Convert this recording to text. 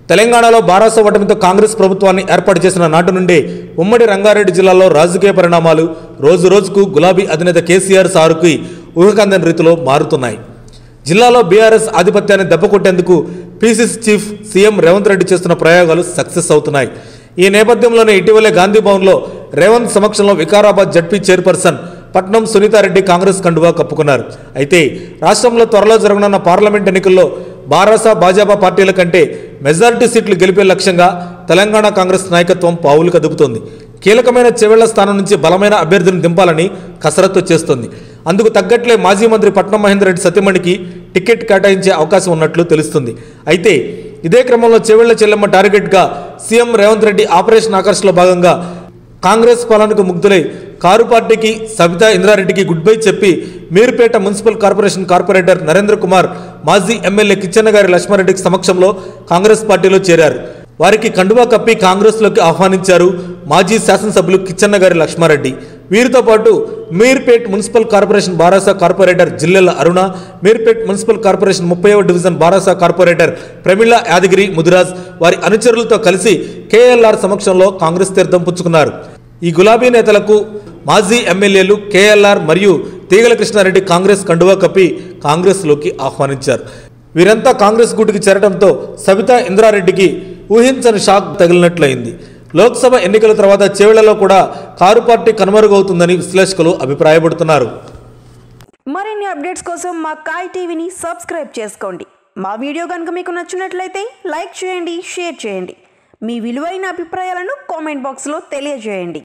తెలంగాణలో బారాస ఓటమితో కాంగ్రెస్ ప్రభుత్వాన్ని ఏర్పాటు చేసిన నాటి నుండి ఉమ్మడి రంగారెడ్డి జిల్లాలో రాజకీయ పరిణామాలు రోజు రోజుకు గులాబీ అధినేత కేసీఆర్ సారుకి ఊహకందని రీతిలో మారుతున్నాయి జిల్లాలో బీఆర్ఎస్ ఆధిపత్యాన్ని దెబ్బకొట్టేందుకు PCC chief CM Revanth Reddy చేస్తున్న ప్రయోగాలు సక్సెస్ అవుతున్నాయి ఈ నేపథ్యంలోనే ఇటీవలే గాంధీ భవన్లో రేవంత్ సమక్షంలో వికారాబాద్ జడ్పీ చైర్పర్సన్ పట్నం సునీతారెడ్డి కాంగ్రెస్ కండువా కప్పుకున్నారు అయితే రాష్ట్రంలో త్వరలో జరగనున్న పార్లమెంట్ ఎన్నికల్లో బారాస భాజపా పార్టీల కంటే మెజారిటీ సీట్లు గెలిపే లక్ష్యంగా తెలంగాణ కాంగ్రెస్ నాయకత్వం పావులు కదుపుతోంది కీలకమైన చెవెళ్ల స్థానం నుంచి బలమైన అభ్యర్థిని దింపాలని కసరత్తు చేస్తోంది అందుకు తగ్గట్లే మాజీ మంత్రి పట్నం మహేందర్ రెడ్డి సత్యమణికి టికెట్ కేటాయించే అవకాశం ఉన్నట్లు తెలుస్తుంది అయితే ఇదే క్రమంలో చెవెళ్ల చెల్లెమ్మ టార్గెట్గా సీఎం రేవంత్ రెడ్డి ఆపరేషన్ ఆకర్షణలో భాగంగా కాంగ్రెస్ పాలనకు ముగ్ధులై కారు పార్టీకి సబితా ఇంద్రారెడ్డికి గుడ్ బై చెప్పి Meerpet municipal corporation corporator Narendra Kumar మాజీ ఎమ్మెల్యే కిచ్చెన్నగారి లక్ష్మారెడ్డికి సమక్షంలో కాంగ్రెస్ పార్టీలో చేరారు వారికి కండువా కప్పి కాంగ్రెస్లోకి ఆహ్వానించారు మాజీ శాసనసభ్యులు కిచ్చెన్నగారి లక్ష్మారెడ్డి వీరితో పాటు Meerpet municipal corporation Bharasa corporator Jillela Aruna Meerpet municipal corporation ముప్పైవ డివిజన్ బారాసా కార్పొరేటర్ ప్రమిళ యాదగిరి ముదిరాజ్ వారి అనుచరులతో కలిసి కేఎల్ఆర్ సమక్షంలో కాంగ్రెస్ తీర్థం పుచ్చుకున్నారు ఈ గులాబీ నేతలకు మాజీ ఎమ్మెల్యేలు కేఎల్ఆర్ మరియు తీగల కృష్ణారెడ్డి కాంగ్రెస్ కండువా కప్పి కాంగ్రెస్లోకి ఆహ్వానించారు వీరంతా కాంగ్రెస్ గూటికి చేరడంతో సబితా ఇంద్రారెడ్డికి ఊహించని షాక్ తగిలినట్లయింది లోక్సభ ఎన్నికల తర్వాత చేవెళ్లలో కూడా కారు పార్టీ కనుమరుగవుతుందని విశ్లేషకులు అభిప్రాయపడుతున్నారు మరిన్ని అప్డేట్స్ కోసం మా కాయ్ టీవీని సబ్స్క్రైబ్ చేసుకోండి మా వీడియో కనుక మీకు నచ్చినట్లయితే లైక్ చేయండి షేర్ చేయండి మీ విలువైన అభిప్రాయాలను కామెంట్ బాక్స్లో తెలియజేయండి